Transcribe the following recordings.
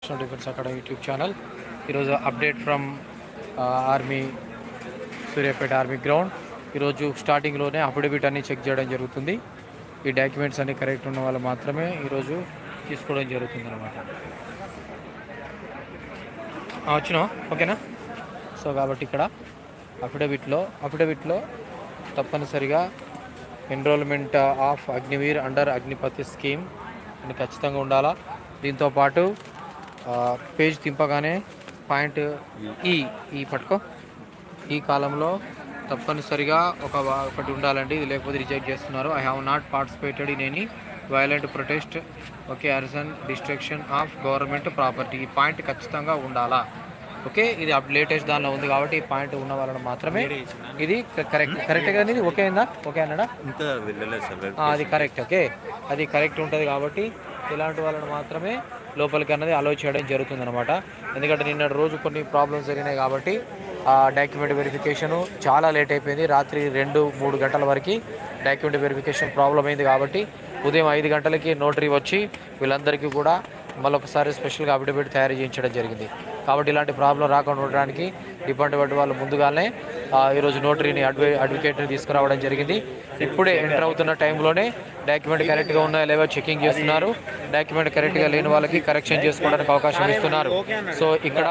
national Defence Academy YouTube channel ఈరోజు update from army Suryapet army ground ఈరోజు స్టార్టింగ్లోనే affidavit అన్ని చెక్ చేయడం జరుగుతుంది ఈ డాక్యుమెంట్స్ అన్ని కరెక్ట్ ఉన్న వాళ్ళు మాత్రమే ఈరోజు తీసుకోవడం జరుగుతుంది అనమాట వచ్చినావా ఓకేనా సో కాబట్టి ఇక్కడ అఫిడవిట్లో అఫిడవిట్లో తప్పనిసరిగా enrolment of Agniveer under Agnipath scheme అని ఖచ్చితంగా ఉండాలా దీంతో పాటు ఆ, పేజ్ తింపగానే పాయింట్ ఈ ఈ పట్టుకో ఈ కాలంలో తప్పనిసరిగా ఒక వా- ఒకటి ఉండాలండి ఇది లేకపోతే రిజెక్ట్ చేస్తున్నారు I have not participated in any violent protest okay arson destruction of government property ఈ పాయింట్ ఖచ్చితంగా ఉండాలా ఓకే ఇది అప్ లేటెస్ట్ దానిలో ఉంది కాబట్టి ఈ పాయింట్ ఉన్న వాళ్ళని మాత్రమే ఇది కరెక్ట్ కరెక్ట్ కానీ ఇది ఓకే అయిందా ఓకే అన్నాడా ఇంకా వెళ్ళలేదు సార్ ఆ, అది కరెక్ట్ ఓకే అది కరెక్ట్ ఉంటుంది కాబట్టి ఇలాంటి వాళ్ళని మాత్రమే లోపలికి అన్నది అలో చేయడం జరుగుతుంది అనమాట ఎందుకంటే నిన్న రోజు కొన్ని ప్రాబ్లమ్స్ జరిగినాయి కాబట్టి ఆ డాక్యుమెంట్ వెరిఫికేషన్ చాలా లేట్ అయిపోయింది రాత్రి రెండు మూడు గంటల వరకు డాక్యుమెంట్ వెరిఫికేషన్ ప్రాబ్లం అయింది కాబట్టి ఉదయం ఐదు గంటలకి నోటరీ వచ్చి వీళ్ళందరికీ కూడా మళ్ళొకసారి స్పెషల్గా అఫిడవిట్ తయారు చేయించడం జరిగింది కాబట్టి ఇలాంటి ప్రాబ్లం రాకుండా ఉండడానికి డిపార్ట్మెంట్ వాళ్ళు ముందుగానే ఆ, ఈరోజు నోటరీని అడ్వై అడ్వకేట్ని తీసుకురావడం జరిగింది ఇప్పుడే ఎంటర్ అవుతున్న టైంలోనే డాక్యుమెంట్ కరెక్ట్గా ఉన్నాయో లేవో చెకింగ్ చేస్తున్నారు డాక్యుమెంట్ కరెక్ట్గా లేని వాళ్ళకి కరెక్షన్ చేసుకోవడానికి అవకాశం ఇస్తున్నారు సో ఇక్కడ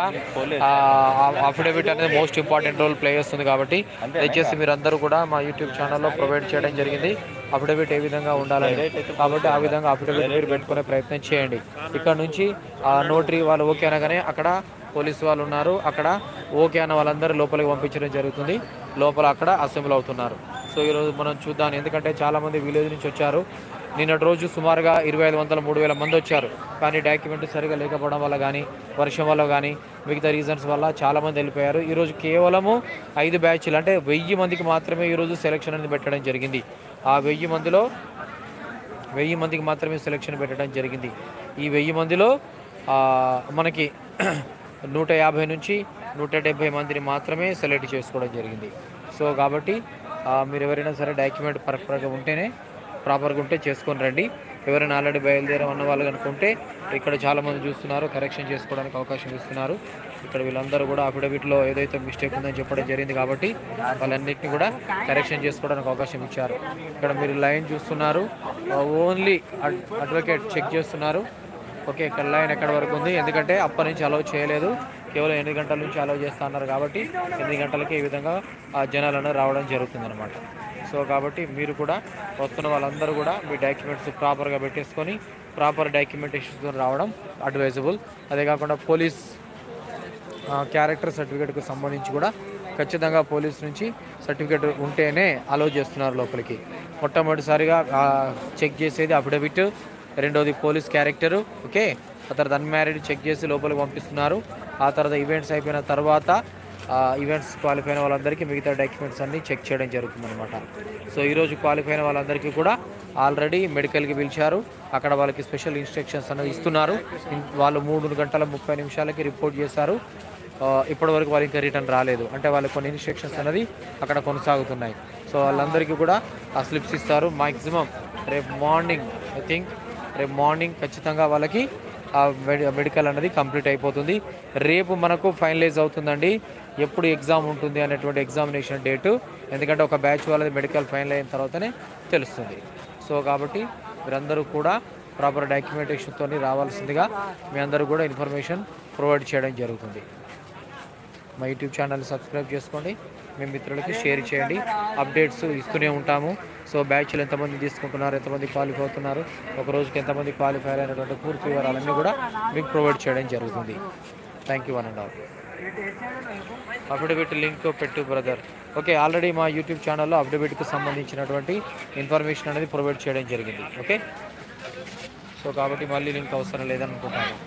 అఫిడవిట్ అనేది మోస్ట్ ఇంపార్టెంట్ రోల్ ప్లే చేస్తుంది కాబట్టి దయచేసి మీరందరూ కూడా మా యూట్యూబ్ ఛానల్లో ప్రొవైడ్ చేయడం జరిగింది అఫిడవిట్ ఏ విధంగా ఉండాలని కాబట్టి ఆ విధంగా అఫిడవిట్ మీరు పెట్టుకునే ప్రయత్నం చేయండి ఇక్కడ నుంచి ఆ నోటరీ వాళ్ళు ఓకే అనగానే అక్కడ పోలీసు వాళ్ళు ఉన్నారు అక్కడ ఓకే అన్న వాళ్ళందరూ లోపలికి పంపించడం జరుగుతుంది లోపల అక్కడ అసెంబ్లీ అవుతున్నారు సో ఈరోజు మనం చూద్దాం ఎందుకంటే చాలామంది విలేజ్ నుంచి వచ్చారు నిన్నటి రోజు సుమారుగా ఇరవై ఐదు వందల మూడు వేల మంది వచ్చారు కానీ డాక్యుమెంట్ సరిగా లేకపోవడం వల్ల కానీ వర్షం వల్ల కానీ మిగతా రీజన్స్ వల్ల చాలామంది వెళ్ళిపోయారు ఈరోజు కేవలము ఐదు బ్యాచ్లు అంటే వెయ్యి మందికి మాత్రమే ఈరోజు సెలక్షన్ అనేది పెట్టడం జరిగింది ఆ వెయ్యి మందిలో వెయ్యి మందికి మాత్రమే సెలక్షన్ పెట్టడం జరిగింది ఈ వెయ్యి మందిలో ఆ, మనకి నూట యాభై నుంచి నూట డెబ్బై మందిని మాత్రమే సెలెక్ట్ చేసుకోవడం జరిగింది సో కాబట్టి ఆ, మీరు ఎవరైనా సరే డాక్యుమెంట్ పర్ఫెక్ట్గా ఉంటేనే ప్రాపర్గా ఉంటే చేసుకొని రండి ఎవరైనా ఆల్రెడీ బయలుదేరమన్న వాళ్ళు అనుకుంటే ఇక్కడ చాలామంది చూస్తున్నారు కరెక్షన్ చేసుకోవడానికి అవకాశం ఇస్తున్నారు ఇక్కడ వీళ్ళందరూ కూడా అఫిడవిట్లో ఏదైతే మిస్టేక్ ఉందని చెప్పడం జరిగింది కాబట్టి వాళ్ళన్నింటినీ కూడా కరెక్షన్ చేసుకోవడానికి అవకాశం ఇచ్చారు ఇక్కడ మీరు లైన్ చూస్తున్నారు ఓన్లీ అడ్వకేట్ చెక్ చేస్తున్నారు ఓకే ఇక్కడ లైన్ ఎక్కడ వరకు ఉంది ఎందుకంటే అప్పటి నుంచి అలౌ చేయలేదు కేవలం ఎనిమిది గంటల నుంచి అలౌ చేస్తా అన్నారు కాబట్టి ఎనిమిది గంటలకి ఈ విధంగా ఆ జనాలను రావడం జరుగుతుంది అనమాట సో కాబట్టి మీరు కూడా వస్తున్న వాళ్ళందరూ కూడా మీ డాక్యుమెంట్స్ ప్రాపర్గా పెట్టేసుకొని ప్రాపర్ డాక్యుమెంటేషన్తో రావడం అడ్వైజబుల్ అదే కాకుండా పోలీస్ క్యారెక్టర్ సర్టిఫికేట్కి సంబంధించి కూడా ఖచ్చితంగా పోలీస్ నుంచి సర్టిఫికేట్ ఉంటేనే అలౌ చేస్తున్నారు లోపలికి మొట్టమొదటిసారిగా చెక్ చేసేది అఫిడవిట్ రెండోది పోలీస్ క్యారెక్టరు ఓకే ఆ తర్వాత అన్మ్యారీడ్ చెక్ చేసి లోపలికి పంపిస్తున్నారు ఆ తర్వాత ఈవెంట్స్ అయిపోయిన తర్వాత ఈవెంట్స్ క్వాలిఫై అయిన వాళ్ళందరికీ మిగతా డాక్యుమెంట్స్ అన్ని చెక్ చేయడం జరుగుతుంది అనమాట సో ఈరోజు క్వాలిఫై అయిన వాళ్ళందరికీ కూడా ఆల్రెడీ మెడికల్కి పిలిచారు అక్కడ వాళ్ళకి స్పెషల్ ఇన్స్ట్రక్షన్స్ అనేది ఇస్తున్నారు ఇన్- వాళ్ళు మూడు గంటల ముప్పై నిమిషాలకి రిపోర్ట్ చేశారు ఆ, ఇప్పటివరకు వాళ్ళు ఇంకా రిటర్న్ రాలేదు అంటే వాళ్ళకి కొన్ని ఇన్స్ట్రక్షన్స్ అనేది అక్కడ కొనసాగుతున్నాయి సో వాళ్ళందరికీ కూడా ఆ స్లిప్స్ ఇస్తారు మ్యాక్సిమం రేపు మార్నింగ్ ఐ థింక్ రేపు మార్నింగ్ ఖచ్చితంగా వాళ్ళకి ఆ మెడి మెడికల్ అనేది కంప్లీట్ అయిపోతుంది రేపు మనకు ఫైనలైజ్ అవుతుందండి ఎప్పుడు ఎగ్జామ్ ఉంటుంది అనేటువంటి ఎగ్జామినేషన్ డేటు ఎందుకంటే ఒక బ్యాచ్ వాళ్ళది మెడికల్ ఫైనల్ అయిన తర్వాతనే తెలుస్తుంది సో కాబట్టి మీరందరూ కూడా ప్రాపర్ డాక్యుమెంటేషన్తో రావాల్సిందిగా మీ అందరూ కూడా ఇన్ఫర్మేషన్ ప్రొవైడ్ చేయడం జరుగుతుంది మా యూట్యూబ్ ఛానల్ సబ్స్క్రైబ్ చేసుకోండి మీ మిత్రులకి షేర్ చేయండి అప్డేట్స్ ఇస్తూనే ఉంటాము సో బ్యాచ్లు ఎంతమంది తీసుకుంటున్నారు ఎంతమంది క్వాలిఫై అవుతున్నారు ఒక రోజుకి ఎంతమంది క్వాలిఫై అయినటువంటి పూర్తి వివరాలన్నీ కూడా మీకు ప్రొవైడ్ చేయడం జరుగుతుంది thank you one and all affidavit link పెట్టు బ్రదర్ ఓకే ఆల్రెడీ మా యూట్యూబ్ ఛానల్లో అఫిడవిట్కి సంబంధించినటువంటి ఇన్ఫర్మేషన్ అనేది ప్రొవైడ్ చేయడం జరిగింది ఓకే సో కాబట్టి మళ్ళీ లింక్ అవసరం లేదనుకుంటాను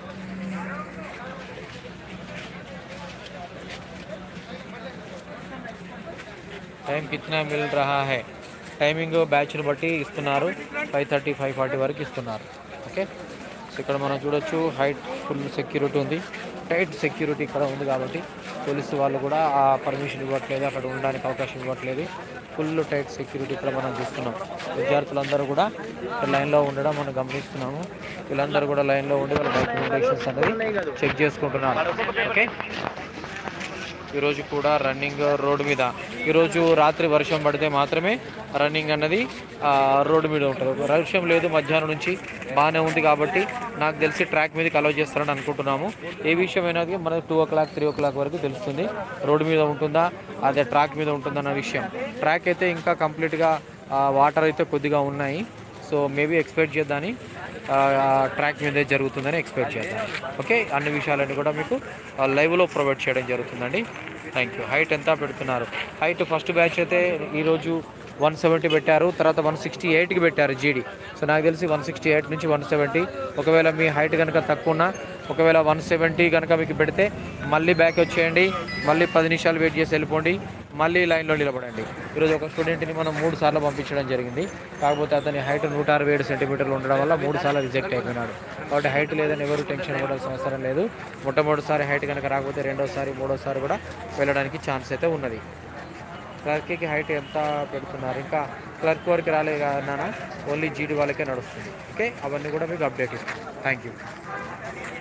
టైం కిतना మిల్ రహా హై టైమింగ్ బ్యాచ్ని బట్టి ఇస్తున్నారు ఫైవ్ థర్టీ ఫైవ్ ఫార్టీ వరకు ఇస్తున్నారు ఓకే సో ఇక్కడ మనం చూడొచ్చు హైట్ ఫుల్ సెక్యూరిటీ ఉంది టైట్ సెక్యూరిటీ ఇక్కడ ఉంది కాబట్టి పోలీసు వాళ్ళు కూడా ఆ పర్మిషన్ ఇవ్వట్లేదు అక్కడ ఉండడానికి అవకాశం ఇవ్వట్లేదు ఫుల్ టైట్ సెక్యూరిటీ ఇక్కడ మనం చూస్తున్నాం విద్యార్థులందరూ కూడా లైన్లో ఉండడం మనం గమనిస్తున్నాము వీళ్ళందరూ కూడా లైన్లో ఉండి వాళ్ళ డాక్యుమెంటేషన్స్ అనేది చెక్ చేసుకుంటున్నారు ఓకే ఈరోజు కూడా రన్నింగ్ రోడ్డు మీద ఈరోజు రాత్రి వర్షం పడితే మాత్రమే రన్నింగ్ అన్నది ఆ, రోడ్డు మీద ఉంటుంది వర్షం లేదు మధ్యాహ్నం నుంచి బాగానే ఉంది కాబట్టి నాకు తెలిసి ట్రాక్ మీదకి అలౌ చేస్తారని అనుకుంటున్నాము ఏ విషయం అయినది మనకు two o'clock three o'clock వరకు తెలుస్తుంది రోడ్డు మీద ఉంటుందా అదే ట్రాక్ మీద ఉంటుందా అన్న విషయం ట్రాక్ అయితే ఇంకా కంప్లీట్గా వాటర్ అయితే కొద్దిగా ఉన్నాయి సో మేబీ ఎక్స్పెక్ట్ చేద్దాని ట్రాక్ మీదే జరుగుతుందని ఎక్స్పెక్ట్ చేద్దాం ఓకే అన్ని విషయాలన్నీ కూడా మీకు లైవ్లో ప్రొవైడ్ చేయడం జరుగుతుందండి థ్యాంక్ యూ హైట్ ఎంత పెడుతున్నారు హైట్ ఫస్ట్ బ్యాచ్ అయితే ఈరోజు వన్ సెవెంటీ పెట్టారు తర్వాత వన్ సిక్స్టీ ఎయిట్కి పెట్టారు జీడీ సో నాకు తెలిసి వన్ సిక్స్టీ ఎయిట్ నుంచి వన్ సెవెంటీ ఒకవేళ మీ హైట్ కనుక తక్కువ ఉన్నా ఒకవేళ వన్ సెవెంటీ కనుక మీకు పెడితే మళ్ళీ బ్యాక్ వచ్చేయండి మళ్ళీ పది నిమిషాలు వెయిట్ చేసి వెళ్ళిపోండి మళ్ళీ లైన్లో నిలబడండి ఈరోజు ఒక స్టూడెంట్ని మనం మూడు సార్లు పంపించడం జరిగింది కాకపోతే అతని హైట్ నూట అరవై ఏడు సెంటీమీటర్లు ఉండడం వల్ల మూడు సార్లు రిజెక్ట్ అయిపోయినాడు కాబట్టి హైట్ లేదని ఎవరు టెన్షన్ పడాల్సిన అవసరం లేదు మొట్టమొదటిసారి హైట్ కనుక రాకపోతే రెండోసారి మూడోసారి కూడా వెళ్ళడానికి ఛాన్స్ అయితే ఉన్నది క్లర్క్కి హైట్ ఎంత పెడుతున్నారు ఇంకా క్లర్క్ వరకు రాలేదు కదా ఓన్లీ జీడీ వాళ్ళకే నడుస్తుంది ఓకే అవన్నీ కూడా మీకు అప్డేట్ ఇస్తాను థ్యాంక్ యూ